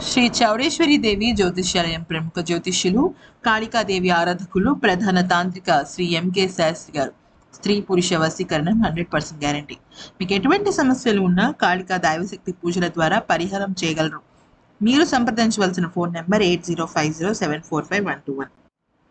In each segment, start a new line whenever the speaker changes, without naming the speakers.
శ్రీ చౌడేశ్వరి దేవి జ్యోతిష్యాలయం ప్రముఖ జ్యోతిష్యులు కాళికాదేవి ఆరాధకులు ప్రధాన తాంత్రిక శ్రీ ఎంకే శాస్త్రి గారు స్త్రీ పురుష వశీకరణం హండ్రెడ్ పర్సెంట్ గ్యారంటీ మీకు ఎటువంటి సమస్యలు ఉన్నా కాళికా దైవశక్తి పూజల ద్వారా పరిహారం చేయగలరు మీరు సంప్రదించవలసిన phone number eight zero five zero seven four five one two one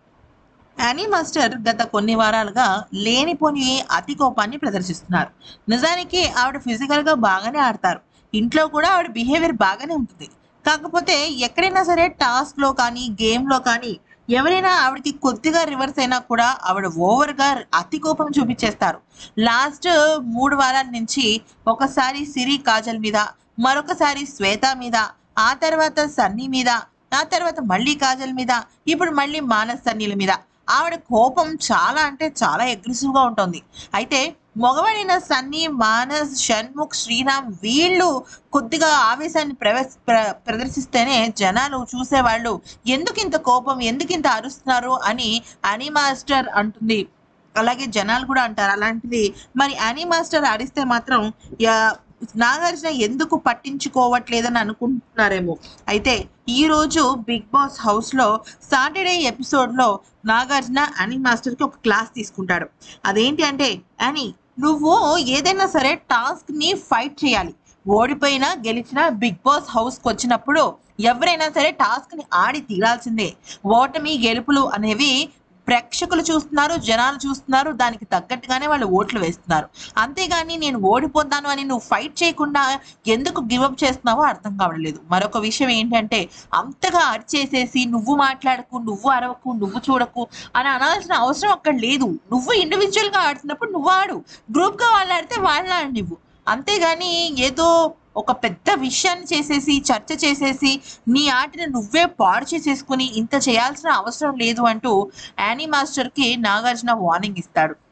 Annie master గత కొన్ని వారాలుగా లేనిపోని అతి కోపాన్ని ప్రదర్శిస్తున్నారు నిజానికి ఆవిడ ఫిజికల్గా బాగానే ఆడతారు ఇంట్లో కూడా ఆవిడ బిహేవియర్ బాగానే ఉంటుంది కాకపోతే ఎక్కడైనా సరే టాస్క్లో కానీ గేమ్లో కానీ ఎవరైనా ఆవిడకి కొద్దిగా రివర్స్ అయినా కూడా ఆవిడ ఓవర్గా అతి కోపం చూపించేస్తారు లాస్ట్ మూడు వారాల నుంచి ఒకసారి సిరి కాజల్ మీద మరొకసారి శ్వేత మీద ఆ తర్వాత సన్నీ మీద ఆ తర్వాత మళ్ళీ కాజల్ మీద ఇప్పుడు మళ్ళీ మానస్ సన్నీల మీద ఆవిడ కోపం చాలా అంటే చాలా అగ్రెసివ్ గా ఉంటుంది అయితే మగవాడైన సన్నీ మానస్ షణ్ముఖ్ శ్రీరామ్ వీళ్ళు కొద్దిగా ఆవేశాన్ని ప్రవేశ ప్ర- ప్రదర్శిస్తేనే జనాలు చూసేవాళ్ళు ఎందుకు ఇంత కోపం ఎందుకు ఇంత అరుస్తున్నారు అని అని మాస్టర్ అంటుంది అలాగే జనాలు కూడా అంటారు అలాంటిది మరి అని మాస్టర్ అరిస్తే మాత్రం యా- నాగార్జున ఎందుకు పట్టించుకోవట్లేదని అనుకుంటున్నారేమో అయితే ఈ రోజు బిగ్ బాస్ హౌస్ లో సాటర్డే ఎపిసోడ్ లో నాగార్జున అని మాస్టర్ కి ఒక క్లాస్ తీసుకుంటాడు అదేంటి అంటే అని నువ్వు ఏదైనా సరే టాస్క్ ని ఫైట్ చేయాలి ఓడిపోయినా గెలిచినా బిగ్ బాస్ హౌస్ కి వచ్చినప్పుడు ఎవరైనా సరే టాస్క్ ని ఆడి తీరాల్సిందే ఓటమి గెలుపులు అనేవి ప్రేక్షకులు చూస్తున్నారు జనాలు చూస్తున్నారు దానికి తగ్గట్టుగానే వాళ్ళు ఓట్లు వేస్తున్నారు అంతేగాని నేను ఓడిపోతాను అని నువ్వు ఫైట్ చేయకుండా ఎందుకు గివప్ చేస్తున్నావో అర్థం కావట్లేదు మరొక విషయం ఏంటంటే అంతగా అరిచేసేసి నువ్వు మాట్లాడకు నువ్వు అరవకు నువ్వు చూడకు అని అనాల్సిన అవసరం అక్కడ లేదు నువ్వు ఇండివిజువల్ గా ఆడుతున్నప్పుడు నువ్వు ఆడు గ్రూప్ గా వాళ్ళు ఆడితే వాళ్ళు ఆడు నువ్వు అంతేగాని ఏదో ఒక పెద్ద విషయాన్ని చేసేసి చర్చ చేసేసి నీ ఆటని నువ్వే పాడు చేసేసుకుని ఇంత చేయాల్సిన అవసరం లేదు అంటూ యానీ మాస్టర్ కి నాగార్జున వార్నింగ్ ఇస్తాడు